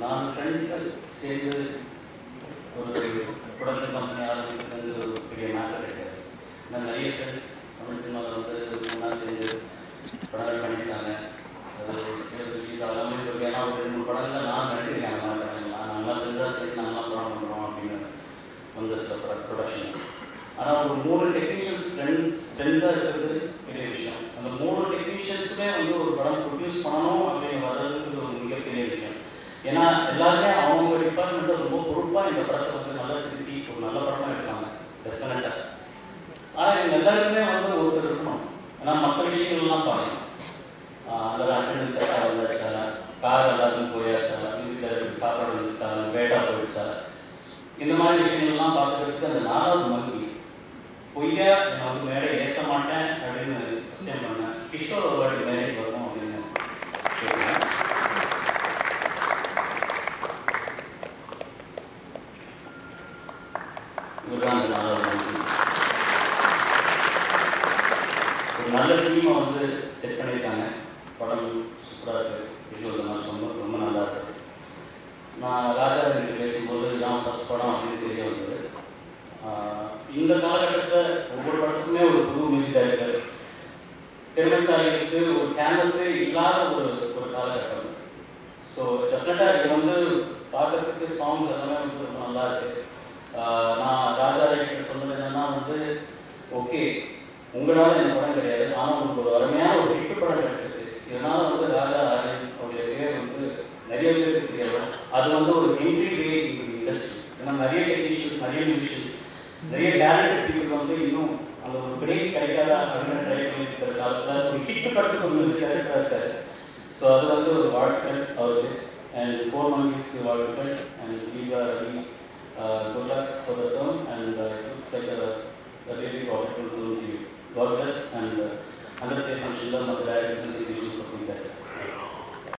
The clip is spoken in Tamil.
நான் ஃப்ரெண்ட்ஸு சேர்ந்து ஒரு ப்ரொடக்ஷன் கம்பெனி ஆரம்பிக்கிறது ஒரு பெரிய மேட்டர் கிடையாது நான் நிறைய ஃப்ரெண்ட்ஸ் தமிழ் சினிமாவில் வந்து ஒன்றா சேர்ந்து படங்கள் பண்ணியிருக்காங்க அது சில ரிலீஸ் ஆகாமல் இருக்கு ஏன்னா ஒரு ரெண்டு மூணு படங்கள் நான் நடிச்சிருக்கேன் அந்த மாதிரி படங்கள் நான் நல்லா ஃப்ரெண்ட்ஸாக சேர்ந்து நாங்களாம் படம் பண்ணுறோம் அப்படின்னு வந்து ப்ரொடக்ஷன்ஸ் ஆனால் ஒரு மூணு டெக்னீஷியன்ஸ் ஃப்ரெண்ட்ஸ் ஃப்ரெண்ட்ஸாக இருக்கிறது பெரிய விஷயம் அந்த மூணு டெக்னீஷியன்ஸுமே வந்து ஒரு படம் ப்ரொடியூஸ் பண்ணணும் அப்படின்னு வர்றதுக்கு ஒரு மிகப்பெரிய விஷயம் ஏன்னா எல்லாருமே அவங்க டிபார்ட்மெண்ட்டில் ரொம்ப பொறுப்பாக இந்த படத்தை வந்து நல்லா செலுத்தி ஒரு நல்ல படமாக எடுத்தாங்க டெஃபினட்டாக ஆனால் இவங்க எல்லாருக்குமே வந்து ஒருத்தர் இருக்கணும் ஏன்னா மற்ற விஷயங்கள்லாம் பார்க்கணும் அதில் அட்டண்டன்ஸ் கரெக்டாக வந்தாச்சா கார் எல்லாத்துக்கும் போயாச்சா மியூசிக்கில் சாப்பாடு வந்துச்சா பேட்டா போயிடுச்சா இந்த மாதிரி விஷயங்கள்லாம் பார்த்துக்கிறதுக்கு அந்த நாலாவது மங்கி பொய்யா நான் வந்து மேடை ஏற்ற மாட்டேன் அப்படின்னு சத்தியம் பண்ணேன் கிஷோர் ஒரு வாட்டி மேரேஜ் வரணும் அப்படின்னு கேட்குறேன் இவர்தான் அந்த நாலாவது மங்கி ஒரு நல்ல டீமை வந்து செட் பண்ணியிருக்காங்க படம் சூப்பராக இருக்குது விஷுவல் மாதிரி ரொம்ப ரொம்ப நல்லா இருக்குது நான் ராஜா கிட்ட பேசும்போது இதான் ஃபஸ்ட் படம் அப்படின்னு தெரிய வந்தது ஆஹ் இந்த காலகட்டத்தில் ஒவ்வொரு படத்துக்குமே ஒரு புது மியூசிக் டைரக்டர் திறமைசாலிகளுக்கு ஒரு கேன்வஸே இல்லாத ஒரு ஒரு காலகட்டம் ஸோ டெஃபினட்டாக இது வந்து பார்க்கறதுக்கு சாங்ஸ் எல்லாமே வந்து ரொம்ப நல்லா இருக்கு ஆஹ் நான் ராஜா கிட்ட சொன்னது என்னன்னா வந்து ஓகே உங்களால் இந்த படம் கிடையாது ஆனால் உங்களுக்கு ஒரு அருமையான ஒரு ஹிட் படம் கிடைச்சது இதனால வந்து ராஜா ஆரியன் அவருடைய பேர் வந்து நிறைய பேருக்கு தெரியாது அது வந்து ஒரு என்ட்ரி வே இண்டஸ்ட்ரி ஏன்னா நிறைய டெக்னீஷியன்ஸ் நிறைய மியூசிஷியன்ஸ் நிறைய டேலண்டட் பீப்புள் வந்து இன்னும் அந்த ஒரு பிரேக் கிடைக்காத அப்படின்னு ட்ரை பண்ணிட்டு இருக்க காலத்தில் ஒரு ஹிட் படத்துக்கு ஒரு மியூசிக் டைரக்டராக இருக்காரு ஸோ அது வந்து ஒரு வாழ்க்கை அவருக்கு அண்ட் ஃபோர் மந்த்ஸ்க்கு வாழ்க்கை and Deepa Ravi good luck for the film and it's like a really profitable film to you. God bless and uh, 100th day function, the Mother Diaries and the issues of the